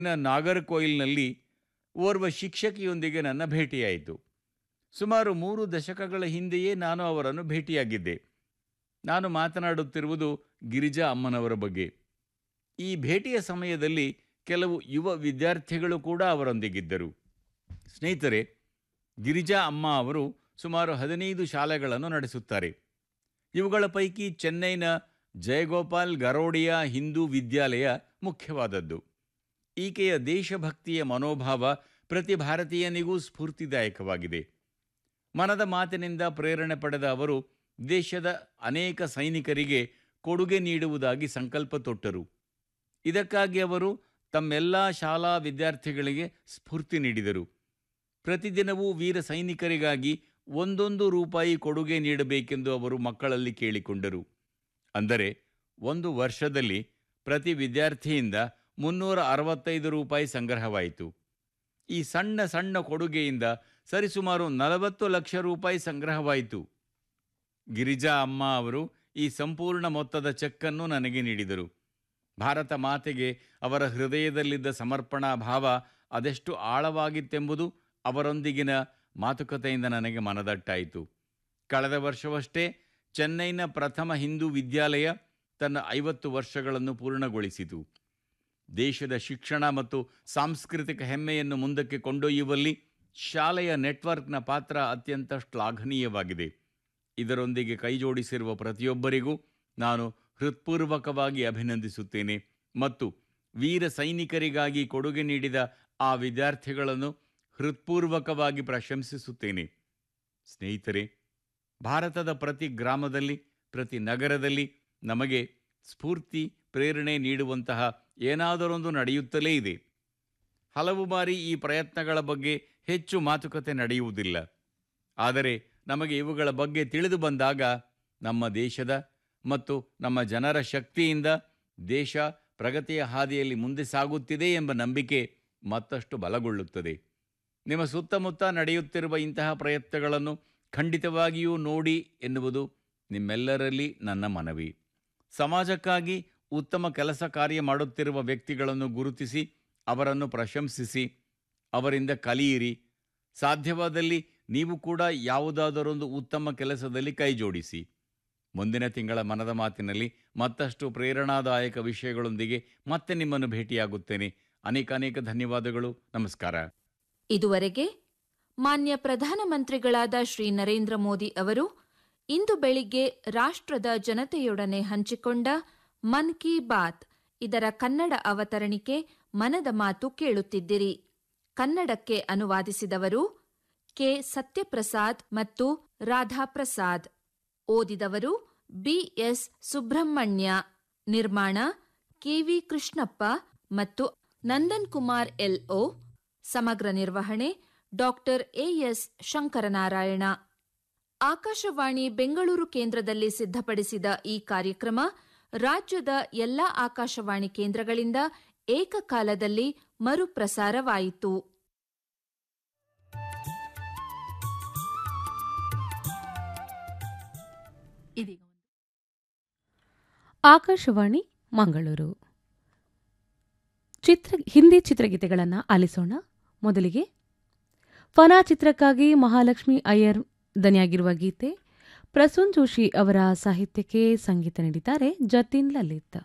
ನ ನಾಗರ್ಕೋಯಿಲ್‌ನಲ್ಲಿ ಓರ್ವ ಶಿಕ್ಷಕಿಯೊಂದಿಗೆ ನನ್ನ ಭೇಟಿಯಾಯಿತು. ಸುಮಾರು 3 ದಶಕಗಳ ಹಿಂದೆಯೇ ನಾನು ಅವರನ್ನು ಭೇಟಿಯಾಗಿದ್ದೆ. ನಾನು ಮಾತನಾಡುತ್ತಿರುವುದು ಗಿರಿಜಾ ಅಮ್ಮನವರ ಬಗ್ಗೆ. ಈ ಭೇಟಿಯ ಸಮಯದಲ್ಲಿ ಕೆಲವು ಯುವ ವಿದ್ಯಾರ್ಥಿಗಳು ಕೂಡ ಅವರೊಂದಿಗಿದ್ದರು. ಸ್ನೇಹಿತರೆ, ಗಿರಿಜಾ ಅಮ್ಮ ಅವರು ಸುಮಾರು 15 ಶಾಲೆಗಳನ್ನು ನಡೆಸುತ್ತಾರೆ. ಇವುಗಳ ಪೈಕಿ ಚೆನ್ನೈನ ಜಯಗೋಪಾಲ್ ಗರೋಡಿಯಾ ಹಿಂದೂ ವಿದ್ಯಾಲಯ ಮುಖ್ಯವಾದದ್ದು. ಈಕೆಯ ದೇಶಭಕ್ತಿಯ ಮನೋಭಾವ ಪ್ರತಿ ಭಾರತೀಯನಿಗೂ ಸ್ಫೂರ್ತಿದಾಯಕವಾಗಿದೆ. ಮನದ ಮಾತಿನಿಂದ ಪ್ರೇರಣೆ ಪಡೆದ ಅವರು ದೇಶದ ಅನೇಕ ಸೈನಿಕರಿಗೆ ಕೊಡುಗೆ ನೀಡುವುದಾಗಿ ಸಂಕಲ್ಪ ತೊಟ್ಟರು. ಇದಕ್ಕಾಗಿ ಅವರು ತಮ್ಮೆಲ್ಲಾ ಶಾಲಾ ವಿದ್ಯಾರ್ಥಿಗಳಿಗೆ ಸ್ಫೂರ್ತಿ ನೀಡಿದರು. ಪ್ರತಿದಿನವೂ ವೀರ ಸೈನಿಕರಿಗಾಗಿ ಒಂದೊಂದು ರೂಪಾಯಿ ಕೊಡುಗೆ ನೀಡಬೇಕೆಂದು ಅವರು ಮಕ್ಕಳಲ್ಲಿ ಕೇಳಿಕೊಂಡರು. ಅಂದರೆ ಒಂದು ವರ್ಷದಲ್ಲಿ ಪ್ರತಿ ವಿದ್ಯಾರ್ಥಿಯಿಂದ 365 ರೂಪಾಯಿ ಸಂಗ್ರಹವಾಯಿತು. ಈ ಸಣ್ಣ ಸಣ್ಣ ಕೊಡುಗೆಯಿಂದ ಸರಿಸುಮಾರು 40 ಲಕ್ಷ ರೂಪಾಯಿ ಸಂಗ್ರಹವಾಯಿತು. ಗಿರಿಜಾ ಅಮ್ಮ ಅವರು ಈ ಸಂಪೂರ್ಣ ಮೊತ್ತದ ಚೆಕ್ಕನ್ನು ನನಗೆ ನೀಡಿದರು. ಭಾರತ ಮಾತೆಗೆ ಅವರ ಹೃದಯದಲ್ಲಿದ್ದ ಸಮರ್ಪಣಾ ಭಾವ ಅದೆಷ್ಟು ಆಳವಾಗಿತ್ತೆಂಬುದು ಅವರೊಂದಿಗಿನ ಮಾತುಕತೆಯಿಂದ ನನಗೆ ಮನದಟ್ಟಾಯಿತು. ಕಳೆದ ವರ್ಷವಷ್ಟೇ ಚೆನ್ನೈನ ಪ್ರಥಮ ಹಿಂದೂ ವಿದ್ಯಾಲಯ ತನ್ನ 50 ವರ್ಷಗಳನ್ನು ಪೂರ್ಣಗೊಳಿಸಿತು. ದೇಶದ ಶಿಕ್ಷಣ ಮತ್ತು ಸಾಂಸ್ಕೃತಿಕ ಹೆಮ್ಮೆಯನ್ನು ಮುಂದಕ್ಕೆ ಕೊಂಡೊಯ್ಯುವಲ್ಲಿ ಶಾಲೆಯ ನೆಟ್ವರ್ಕ್‌ನ ಪಾತ್ರ ಅತ್ಯಂತ ಶ್ಲಾಘನೀಯವಾಗಿದೆ. ಇದರೊಂದಿಗೆ ಕೈಜೋಡಿಸಿರುವ ಪ್ರತಿಯೊಬ್ಬರಿಗೂ ನಾನು ಹೃತ್ಪೂರ್ವಕವಾಗಿ ಅಭಿನಂದಿಸುತ್ತೇನೆ ಮತ್ತು ವೀರ ಸೈನಿಕರಿಗಾಗಿ ಕೊಡುಗೆ ನೀಡಿದ ಆ ವಿದ್ಯಾರ್ಥಿಗಳನ್ನು ಹೃತ್ಪೂರ್ವಕವಾಗಿ ಪ್ರಶಂಸಿಸುತ್ತೇನೆ. ಸ್ನೇಹಿತರೆ, ಭಾರತದ ಪ್ರತಿ ಗ್ರಾಮದಲ್ಲಿ, ಪ್ರತಿ ನಗರದಲ್ಲಿ ನಮಗೆ ಸ್ಫೂರ್ತಿ, ಪ್ರೇರಣೆ ನೀಡುವಂತಹ ಏನಾದರೊಂದು ನಡೆಯುತ್ತಲೇ ಇದೆ. ಹಲವು ಬಾರಿ ಈ ಪ್ರಯತ್ನಗಳ ಬಗ್ಗೆ ಹೆಚ್ಚು ಮಾತುಕತೆ ನಡೆಯುವುದಿಲ್ಲ. ಆದರೆ ನಮಗೆ ಇವುಗಳ ಬಗ್ಗೆ ತಿಳಿದು ಬಂದಾಗ ನಮ್ಮ ದೇಶದ ಮತ್ತು ನಮ್ಮ ಜನರ ಶಕ್ತಿಯಿಂದ ದೇಶ ಪ್ರಗತಿಯ ಹಾದಿಯಲ್ಲಿ ಮುಂದೆ ಸಾಗುತ್ತಿದೆ ಎಂಬ ನಂಬಿಕೆ ಮತ್ತಷ್ಟು ಬಲಗೊಳ್ಳುತ್ತದೆ. ನಿಮ್ಮ ಸುತ್ತಮುತ್ತ ನಡೆಯುತ್ತಿರುವ ಇಂತಹ ಪ್ರಯತ್ನಗಳನ್ನು ಖಂಡಿತವಾಗಿಯೂ ನೋಡಿ ಎನ್ನುವುದು ನಿಮ್ಮೆಲ್ಲರಲ್ಲಿ ನನ್ನ ಮನವಿ. ಸಮಾಜಕ್ಕಾಗಿ ಉತ್ತಮ ಕೆಲಸ ಕಾರ್ಯ ಮಾಡುತ್ತಿರುವ ವ್ಯಕ್ತಿಗಳನ್ನು ಗುರುತಿಸಿ ಅವರನ್ನು ಪ್ರಶಂಸಿಸಿ, ಅವರಿಂದ ಕಲಿಯಿರಿ. ಸಾಧ್ಯವಾದಲ್ಲಿ ನೀವು ಕೂಡ ಯಾವುದಾದರೊಂದು ಉತ್ತಮ ಕೆಲಸದಲ್ಲಿ ಕೈಜೋಡಿಸಿ. ಮುಂದಿನ ತಿಂಗಳ ಮನದ ಮಾತಿನಲ್ಲಿ ಮತ್ತಷ್ಟು ಪ್ರೇರಣಾದಾಯಕ ವಿಷಯಗಳೊಂದಿಗೆ ಮತ್ತೆ ನಿಮ್ಮನ್ನು ಭೇಟಿಯಾಗುತ್ತೇನೆ. ಅನೇಕಾನೇಕ ಧನ್ಯವಾದಗಳು. ನಮಸ್ಕಾರ. ಇದುವರೆಗೆ ಮಾನ್ಯ ಪ್ರಧಾನಮಂತ್ರಿಗಳಾದ ಶ್ರೀ ನರೇಂದ್ರ ಮೋದಿ ಅವರು ಇಂದು ಬೆಳಿಗ್ಗೆ ರಾಷ್ಟ್ರದ ಜನತೆಯೊಡನೆ ಹಂಚಿಕೊಂಡ ಮನ್ ಕಿ ಬಾತ್ ಇದರ ಕನ್ನಡ ಅವತರಣಿಕೆ ಮನದ ಮಾತು ಕೇಳುತ್ತಿದ್ದಿರಿ. ಕನ್ನಡಕ್ಕೆ ಅನುವಾದಿಸಿದವರು ಕೆ ಸತ್ಯಪ್ರಸಾದ್ ಮತ್ತು ರಾಧಾಪ್ರಸಾದ್. ಓದಿದವರು ಬಿಎಸ್ ಸುಬ್ರಹ್ಮಣ್ಯ. ನಿರ್ಮಾಣ ಕೆವಿ ಕೃಷ್ಣಪ್ಪ ಮತ್ತು ನಂದನ್ ಕುಮಾರ್ ಎಲ್ಒ. ಸಮಗ್ರ ನಿರ್ವಹಣೆ ಡಾಕ್ಟರ್ ಎಎಸ್ ಶಂಕರನಾರಾಯಣ. ಆಕಾಶವಾಣಿ ಬೆಂಗಳೂರು ಕೇಂದ್ರದಲ್ಲಿ ಸಿದ್ಧಪಡಿಸಿದ ಈ ಕಾರ್ಯಕ್ರಮ ರಾಜ್ಯದ ಎಲ್ಲಾ ಆಕಾಶವಾಣಿ ಕೇಂದ್ರಗಳಿಂದ ಏಕಕಾಲದಲ್ಲಿ ಮರುಪ್ರಸಾರವಾಯಿತು. ಆಕಾಶವಾಣಿ ಮಂಗಳೂರು ಚಿತ್ರ ಹಿಂದಿ ಚಿತ್ರಗೀತೆಗಳನ್ನು ಆಲಿಸೋಣ ಮೊದಲಿಗೆ ಫನಾ ಚಿತ್ರಕ್ಕಾಗಿ ಮಹಾಲಕ್ಷ್ಮಿ ಅಯ್ಯರ್ ದನಿಯಾಗಿರುವ ಗೀತೆ ಪ್ರಸೂನ್ ಜೋಶಿ ಅವರ ಸಾಹಿತ್ಯಕ್ಕೆ ಸಂಗೀತ ನೀಡಿದ್ದಾರೆ ಜತಿನ್ ಲಲಿತ್